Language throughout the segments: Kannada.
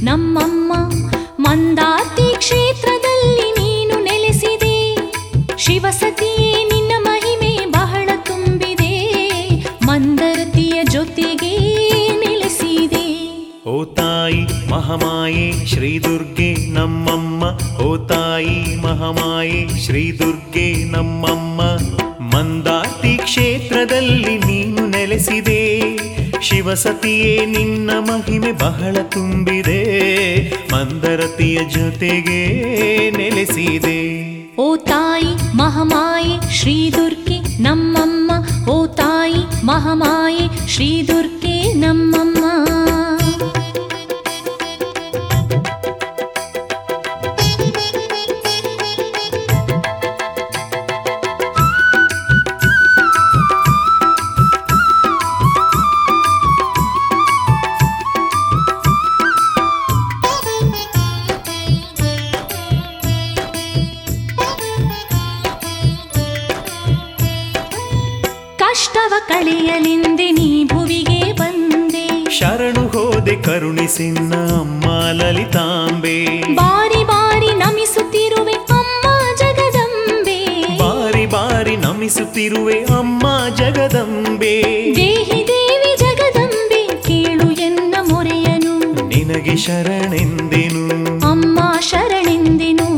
ನಮ್ಮಮ್ಮ ಮಂದಾರ್ತಿ ಕ್ಷೇತ್ರದಲ್ಲಿ ನೀನು ನೆಲೆಸಿದೆ ಶಿವಸತಿಯೇ ನಿನ್ನ ಮಹಿಮೆ ಬಹಳ ತುಂಬಿದೆ ಮಂದರತಿಯ ಜೊತೆಗೆ ನೆಲೆಸಿದೆ ಓ ತಾಯಿ ಮಹಾಮಾಯೆ ಶ್ರೀ ದುರ್ಗೆ ನಮ್ಮಮ್ಮ ಓ ತಾಯಿ ಮಹಾಮಾಯೆ ಶ್ರೀ ದುರ್ಗೆ ನಮ್ಮಮ್ಮ ಮಂದಾರ್ತಿ ಕ್ಷೇತ್ರದಲ್ಲಿ ನೀನು ನೆಲೆಸಿದೆ ಶಿವಸತಿಯೇ ನಿನ್ನ ಮಹಿಮೆ ಬಹಳ ತುಂಬಿದೆ ಮಂದರತಿಯ ಜೊತೆಗೆ ನೆಲೆಸಿದೆ ಓ ತಾಯಿ ಮಹಾಮಾಯೆ ಶ್ರೀ ದುರ್ಗೆ ನಮ್ಮಮ್ಮ ಓ ತಾಯಿ ಮಹಾಮಾಯೆ ಶ್ರೀ ದುರ್ಗೆ ನಮ್ಮಮ್ಮ ಕಷ್ಟವ ಕಳೆಯಲೆಂದೆ ನೀ ಭುವಿಗೆ ಬಂದೆ ಶರಣು ಹೋದೆ ಕರುಣಿಸಿನ್ನ ಅಮ್ಮ ಲಲಿತಾಂಬೆ ಬಾರಿ ಬಾರಿ ನಮಿಸುತ್ತಿರುವೆ ಅಮ್ಮ ಜಗದಂಬೆ ಬಾರಿ ಬಾರಿ ನಮಿಸುತ್ತಿರುವೆ ಅಮ್ಮ ಜಗದಂಬೆ ದೇಹಿ ದೇವಿ ಜಗದಂಬೆ ಕೇಳು ಎನ್ನ ಮೊರೆಯನು ನಿನಗೆ ಶರಣೆಂದೆನು ಅಮ್ಮ ಶರಣೆಂದೆನು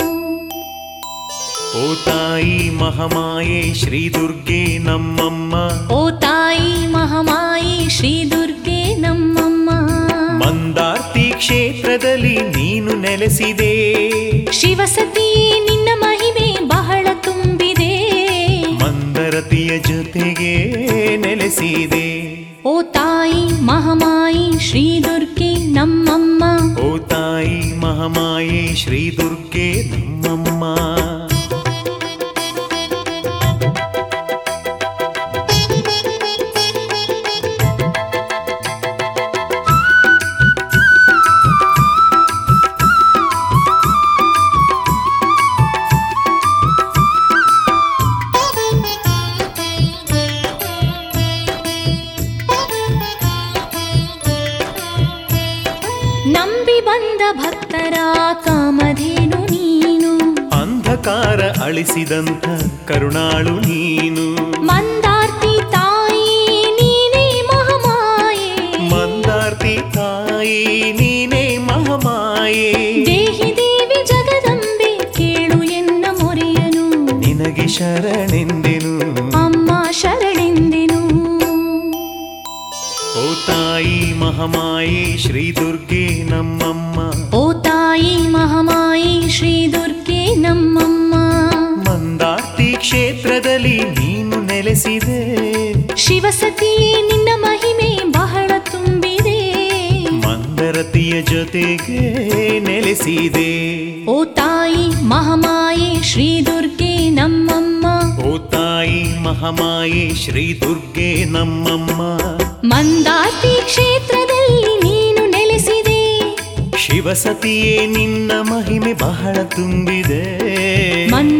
ಓ ತಾಯಿ ಮಹಾಮಾಯೆ ಶ್ರೀ ದುರ್ಗೆ ನಮ್ಮಮ್ಮ ಓ ತಾಯಿ ಮಹಾಮಾಯಿ ಶ್ರೀ ದುರ್ಗೆ ನಮ್ಮಮ್ಮ ಮಂದಾರ್ತಿ ಕ್ಷೇತ್ರದಲ್ಲಿ ನೀನು ನೆಲೆಸಿದೆ ಶಿವಸತಿಯೇ ನಿನ್ನ ಮಹಿಮೆ ಬಹಳ ತುಂಬಿದೆ ಮಂದರತಿಯ ಜೊತೆಗೆ ನೆಲೆಸಿದೆ ಓ ತಾಯಿ ಮಹಾಮಾಯಿ ಶ್ರೀ ದುರ್ಗೆ ನಮ್ಮಮ್ಮ ಓ ತಾಯಿ ಮಹಾಮಾಯೆ ಶ್ರೀ ದುರ್ಗೆ ನಮ್ಮಮ್ಮ ನಂಬಿ ಬಂದ ಭಕ್ತರ ಕಾಮಧೇನು ನೀನು ಅಂಧಕಾರ ಅಳಿಸಿದಂಥ ಕರುಣಾಳು ನೀನು ಮಂದಾರ್ತಿ ತಾಯಿ ನೀನೇ ಮಹಾಮಾಯೆ ಮಂದಾರ್ತಿ ತಾಯಿ ನೀನೇ ಮಹಾಮಾಯೆ ದೇಹಿ ದೇವಿ ಜಗದಂಬೆ ಕೇಳು ಎನ್ನ ಮೊರೆಯನು ನಿನಗೆ ಶರಣೆಂದೆನು ಅಮ್ಮ ಶರಣೆಂದೆನು ಓ ತಾಯಿ ಮಹಾಮಾಯೆ ಶ್ರೀ ದುರ್ಗೆ ನಮ್ಮಮ್ಮ ಓ ತಾಯಿ ಮಹಾಮಾಯಿ ಶ್ರೀ ದುರ್ಗೆ ನಮ್ಮಮ್ಮ ಮಂದಾರ್ತಿ ಕ್ಷೇತ್ರದಲ್ಲಿ ನೀನು ನೆಲೆಸಿದೆ ಶಿವಸತಿಯೇ ನಿನ್ನ ಮಹಿಮೆ ಬಹಳ ತುಂಬಿದೆ ಮಂದರತಿಯ ಜೊತೆಗೆ ನೆಲೆಸಿದೆ ಓ ತಾಯಿ ಮಹಾಮಾಯೆ ಶ್ರೀ ದುರ್ಗೆ ನಮ್ಮಮ್ಮ ಓ ತಾಯಿ ಮಹಾಮಾಯೆ ಶ್ರೀ ದುರ್ಗೆ ನಮ್ಮಮ್ಮ ಮಂದಾರ್ತಿ ಕ್ಷೇತ್ರದಲ್ಲಿ ನೀನು ನೆಲೆಸಿದೆ ಶಿವಸತಿಯೇ ನಿನ್ನ ಮಹಿಮೆ ಬಹಳ ತುಂಬಿದೆ ಮಂದ